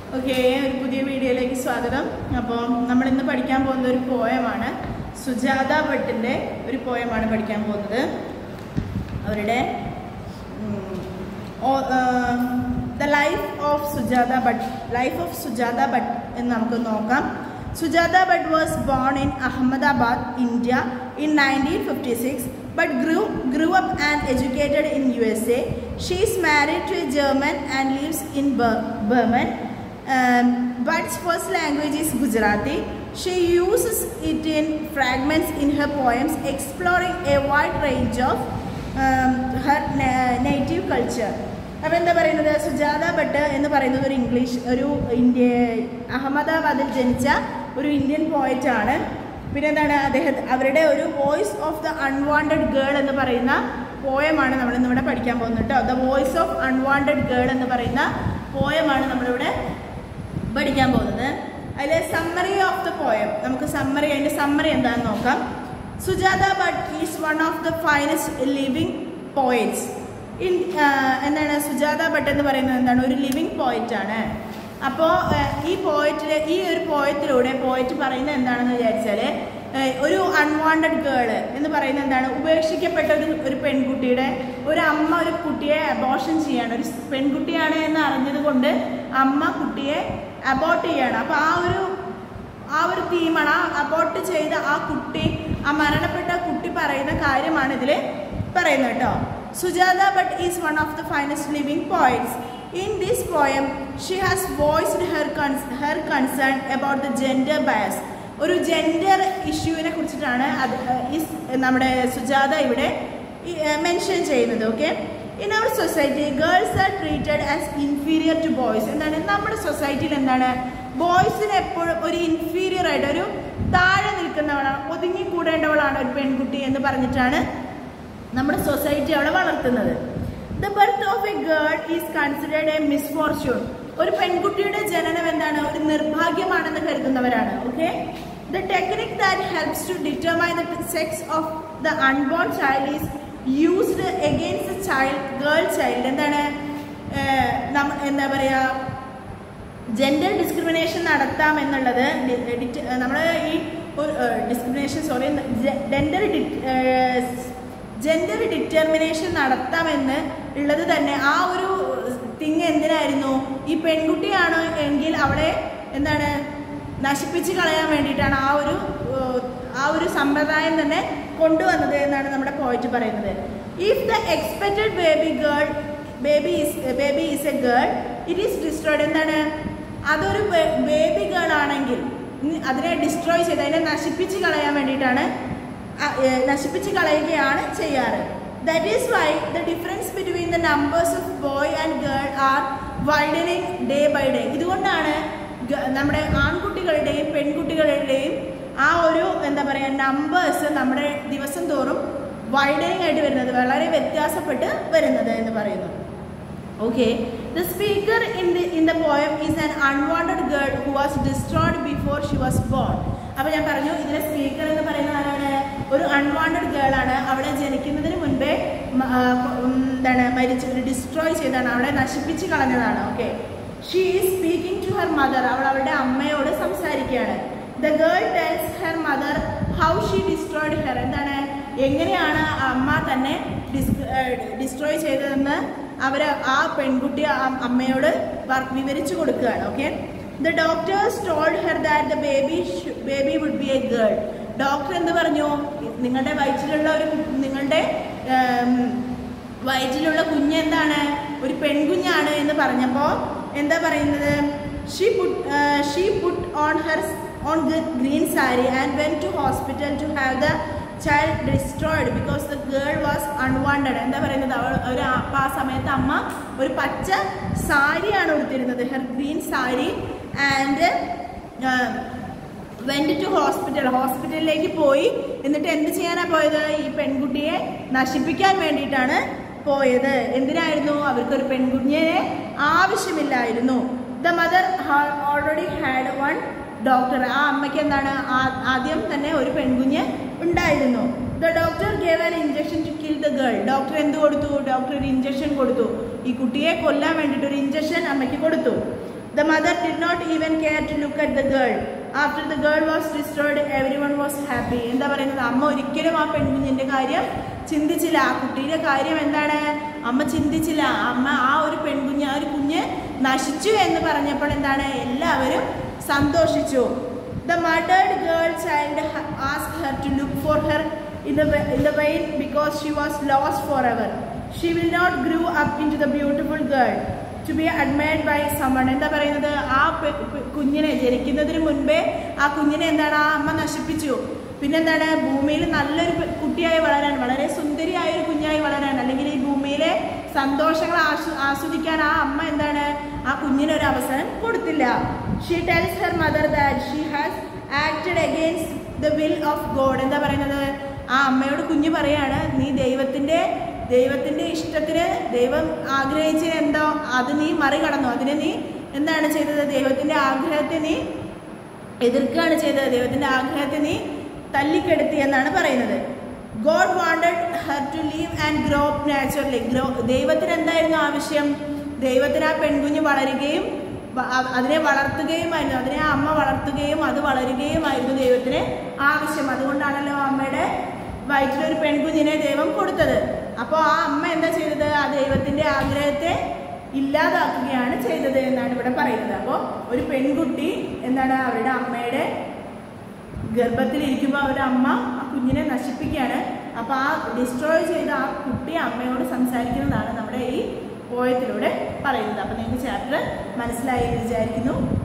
Okay ഒരു പുതിയ വീഡിയോയിലേക്ക് സ്വാഗതം അപ്പോൾ നമ്മൾ ഇന്ന് പഠിക്കാൻ പോകുന്ന ഒരു പോയമാണ് സുജാത ഭട്ടിൻ്റെ ഒരു പോയമാണ് പഠിക്കാൻ പോകുന്നത് അവരുടെ the life of Sujata Bhatt life of Sujata Bhatt എന്ന് നമുക്ക് നോക്കാം Sujata Bhatt was born in Ahmedabad India in nineteen fifty six but grew, grew up and educated in USA. She is married to a German and lives in Ber- Berman. Um, But's first language is Gujarati. She uses it in fragments in her poems, exploring a wide range of um, her na- native culture. അപ്പോൾ എന്താ പറയുന്നത് സുജാത ഭട്ട് എന്ന് പറയുന്നത് ഒരു English ഒരു India അഹമ്മദാബാദിൽ ജനിച്ച ഒരു ഇന്ത്യൻ പോയറ്റാണ് പിന്നെ എന്താണ് അദ്ദേഹം അവരുടെ ഒരു voice of the unwanted girl എന്ന് പറയുന്ന പോയമാണ് നമ്മൾ ഇന്നിവിടെ പഠിക്കാൻ പോകുന്നത് കേട്ടോ the voice of unwanted girl എന്ന് പറയുന്ന പോയമാണ് നമ്മളിവിടെ പഠിക്കാൻ പോകുന്നത് അതിലെ സമ്മറി ഓഫ് ദ പോയം നമുക്ക് സമ്മറി അതിൻ്റെ സമ്മറി എന്താണെന്ന് നോക്കാം Sujata Bhatt is one of the finest living poets in എന്താണ് സുജാത ഭട്ട് എന്ന് പറയുന്നത് എന്താണ് ഒരു ലിവിങ് പോയറ്റ് ആണ് അപ്പോൾ ഈ പോയറ്റിൽ ഈ ഒരു പോയത്തിലൂടെ പോയറ്റ് പറയുന്നത് എന്താണെന്ന് വെച്ചാൽ ഒരു അൺവാണ്ടഡ് ഗേള് എന്ന് പറയുന്നത് എന്താണ് ഉപേക്ഷിക്കപ്പെട്ട ഒരു ഒരു പെൺകുട്ടിയുടെ ഒരു അമ്മ ഒരു കുട്ടിയെ അബോഷൻ ചെയ്യാണ് ഒരു പെൺകുട്ടിയാണ് എന്ന് അറിഞ്ഞത് കൊണ്ട് അമ്മ കുട്ടിയെ അബോട്ട് ചെയ്യാണ് അപ്പോൾ ആ ഒരു ആ ഒരു തീമാണ് ആ അബോട്ട് ചെയ്ത ആ കുട്ടി ആ മരണപ്പെട്ട കുട്ടി പറയുന്ന കാര്യമാണ് ഇതിൽ പറയുന്നത് കേട്ടോ Sujata Bhatt is one of the finest living poets In this poem, she has voiced her, cons her concern about the gender bias. ഒരു ജെൻഡർ ഇഷ്യൂവിനെ കുറിച്ചിട്ടാണ് അത് നമ്മുടെ സുജാത ഇവിടെ മെൻഷൻ ചെയ്യുന്നത് okay in our society girls are treated as inferior to boys എന്താണ് നമ്മുടെ സൊസൈറ്റിയിൽ എന്താണ് ബോയ്സിന് എപ്പോഴും ഒരു ഇൻഫീരിയർ ആയിട്ട് ഒരു താഴെ നിൽക്കുന്നവളാണ് ഒതുങ്ങിക്കൂടേണ്ടവളാണ് ഒരു പെൺകുട്ടി എന്ന് പറഞ്ഞിട്ടാണ് നമ്മുടെ സൊസൈറ്റി അവളെ വളർത്തുന്നത് the birth of a girl is considered a misfortune ഒരു പെൺകുട്ടിയുടെ ജനനം എന്താണ് ഒരു നിർഭാഗ്യമാണെന്ന് കരുതുന്നവരാണ് okay the technique that helps to determine the sex of the unborn child is used against child girl child എന്താണ് എന്താ പറയുക ജെൻഡർ ഡിസ്ക്രിമിനേഷൻ നടത്താം എന്നുള്ളത് നമ്മൾ ഈ discrimination sorry gender gender determination നടത്താമെന്ന് ഉള്ളത് തന്നെ ആ ഒരു തിങ് എന്തിനായിരുന്നു ഈ പെൺകുട്ടിയാണ് എങ്കിൽ അവളെ എന്താണ് നശിപ്പിച്ച് കളയാൻ വേണ്ടിയിട്ടാണ് ആ ഒരു ആ ഒരു സമ്പ്രദായം തന്നെ കൊണ്ടുവന്നത് എന്നാണ് നമ്മുടെ പോയിന്റ് പറയുന്നത് if the expected baby girl baby is baby is a girl it is destroyed എന്താണ് അതൊരു ബേബി ഗേൾ ആണെങ്കിൽ അതിനെ ഡിസ്ട്രോയ് ചെയ്ത് അതിനെ നശിപ്പിച്ച് കളയാൻ വേണ്ടിയിട്ടാണ് നശിപ്പിച്ച് കളയുകയാണ് ചെയ്യാറ് that is why the difference between the numbers of boy and girl are widening day by day ഇതുകൊണ്ടാണ് നമ്മുടെ ആൺകുട്ടികളുടെയും പെൺകുട്ടികളുടെയും ആ ഒരു എന്താ പറയുക നമ്പേഴ്സ് നമ്മുടെ ദിവസം തോറും വൈഡനിങ് ആയിട്ട് വരുന്നത് വളരെ വ്യത്യാസപ്പെട്ട് വരുന്നത് എന്ന് പറയുന്നു okay the speaker in the in the poem is an unwanted girl who was destroyed before she was born അപ്പോൾ ഞാൻ പറഞ്ഞു ഇതിലെ സ്പീക്കർ എന്ന് പറയുന്നത് ആരാണ് ഒരു അൺവാണ്ടഡ് ഗേൾ ആണ് അവളെ ജനിക്കുന്നതിന് മുൻപേ എന്താണ് മരിച്ച് ഡിസ്ട്രോയ് ചെയ്താണ് അവളെ നശിപ്പിച്ച് കളഞ്ഞതാണ് okay she is speaking to her mother അവൾ അവളുടെ അമ്മയോട് സംസാരിക്കുകയാണ് the girl tells her mother how she destroyed her എന്താണ് എങ്ങനെയാണ് അമ്മ തന്നെ ഡിസ്ട്രോയ് ചെയ്തതെന്ന് അവർ ആ പെൺകുട്ടി അമ്മയോട് വിവരിച്ചു കൊടുക്കുകയാണ് okay the doctors told her that the baby baby would be a girl doctor എന്ത് പറഞ്ഞു നിങ്ങളുടെ വയറ്റിലുള്ള ഒരു നിങ്ങളുടെ വയറ്റിലുള്ള കുഞ്ഞ് എന്താണ് ഒരു പെൺകുഞ്ഞാണ് എന്ന് പറഞ്ഞപ്പോൾ എന്താ പറയുന്നത് she put she put on her on green sari and went to hospital to have the child destroyed because the girl was unwanted എന്താ പറയുന്നത് അവൾ ഒരു അപ്പം ആ സമയത്ത് അമ്മ ഒരു പച്ച സാരിയാണ് ഉടുത്തിരുന്നത് her green sari and went to hospital ഹോസ്പിറ്റലിലേക്ക് പോയി എന്നിട്ട് എന്ത് ചെയ്യാനാണ് പോയത് ഈ പെൺകുട്ടിയെ നശിപ്പിക്കാൻ വേണ്ടിയിട്ടാണ് പോയത് എന്തിനായിരുന്നു അവർക്കൊരു പെൺകുഞ്ഞിനെ ആവശ്യമില്ലായിരുന്നു the mother already had one doctor ആ അമ്മയ്ക്ക് എന്താണ് ആദ്യം തന്നെ ഒരു പെൺകുഞ്ഞ് ഉണ്ടായിരുന്നു the doctor gave an injection to kill the girl doctor എന്ത് കൊടുത്തു ഡോക്ടർ ഒരു ഇഞ്ചക്ഷൻ കൊടുത്തു ഈ കുട്ടിയെ കൊല്ലാൻ വേണ്ടിയിട്ട് ഒരു ഇഞ്ചക്ഷൻ അമ്മയ്ക്ക് കൊടുത്തു The mother did not even care to look at the girl. After the girl was destroyed, everyone was happy. എന്താ പറയുന്നത് അമ്മ ഒരിക്കലും ആ പെൺകുഞ്ഞിന്റെ കാര്യം ചിന്തിച്ചില്ല ആ കുട്ടിയുടെ കാര്യം എന്താണ് അമ്മ ചിന്തിച്ചില്ല അമ്മ ആ ഒരു പെൺകുഞ്ഞ് ആ ഒരു കുഞ്ഞ് നശിച്ചു എന്ന് പറഞ്ഞപ്പോൾ എന്താണ് എല്ലാവരും സന്തോഷിച്ചു the murdered girl child ask her to look for her in the in the vein because she was lost forever. She will not grow up into the beautiful girl to be admired by someone. എന്താ പറയുന്നത് ആ പെ- പെ- കുഞ്ഞിനെ ജനിക്കുന്നതിന് മുൻപേ ആ കുഞ്ഞിനെ എന്താണ് ആ അമ്മ നശിപ്പിച്ചു പിന്നെന്താണ് ഭൂമിയിൽ നല്ലൊരു പെ- കുട്ടിയായി വളരാൻ വളരെ സുന്ദരിയായ ഒരു കുഞ്ഞായി വളരാൻ അല്ലെങ്കിൽ ഈ ഭൂമിയിലെ സന്തോഷങ്ങൾ ആസ്വ- ആസ്വദിക്കാൻ ആ അമ്മ എന്താണ് ആ കുഞ്ഞിന് ഒരു അവസരം കൊടുത്തില്ല she tells her mother that she has acted against the will of God എന്താ പറയുന്നത് ആ അമ്മയോട് കുഞ്ഞ് പറയാണ് നീ ദൈവത്തിന്റെ ദൈവത്തിന്റെ ഇഷ്ടത്തിന് ദൈവം ആഗ്രഹിച്ചത് എന്തോ അത് നീ മറികടന്നു അതിനെ നീ എന്താണ് ചെയ്തത് ദൈവത്തിന്റെ ആഗ്രഹത്തെ നീ എതിർക്കുകയാണ് ചെയ്തത് ദൈവത്തിന്റെ ആഗ്രഹത്തെ നീ തല്ലിക്കെടുത്തി എന്നാണ് പറയുന്നത് God wanted her to live and grow up naturally grow ദൈവത്തിന് എന്തായിരുന്നു ആവശ്യം ദൈവത്തിന് ആ പെൺകുഞ്ഞ് വളരുകയും വ- അ- അതിനെ വളർത്തുകയുമായിരുന്നു അതിനെ ആ അമ്മ വളർത്തുകയും അത് വളരുകയുമായിരുന്നു ദൈവത്തിന് ആവശ്യം അതുകൊണ്ടാണല്ലോ അമ്മയുടെ വയറ്റിലൊരു പെൺകുഞ്ഞിനെ ദൈവം കൊടുത്തത് അപ്പോൾ ആ അമ്മ എന്താ ചെയ്തത് ആ ദൈവത്തിന്റെ ആഗ്രഹത്തെ ഇല്ലാതാക്കുകയാണ് ചെയ്തത് എന്നാണ് ഇവിടെ പറയുന്നത് അപ്പോൾ ഒരു പെൺകുട്ടി എന്താണ് അവരുടെ അമ്മയുടെ ഗർഭത്തിലിരിക്കുമ്പോൾ അവരുടെ അമ്മ ആ കുഞ്ഞിനെ നശിപ്പിക്കുകയാണ് അപ്പോൾ ആ ഡിസ്ട്രോയ് ചെയ്ത ആ കുട്ടി അമ്മയോട് സംസാരിക്കുന്നതാണ് നമ്മുടെ ഈ പോയത്തിലൂടെ പറയുന്നത് അപ്പോൾ നിങ്ങൾക്ക് ചാപ്റ്റർ മനസ്സിലായി എന്ന് വിചാരിക്കുന്നു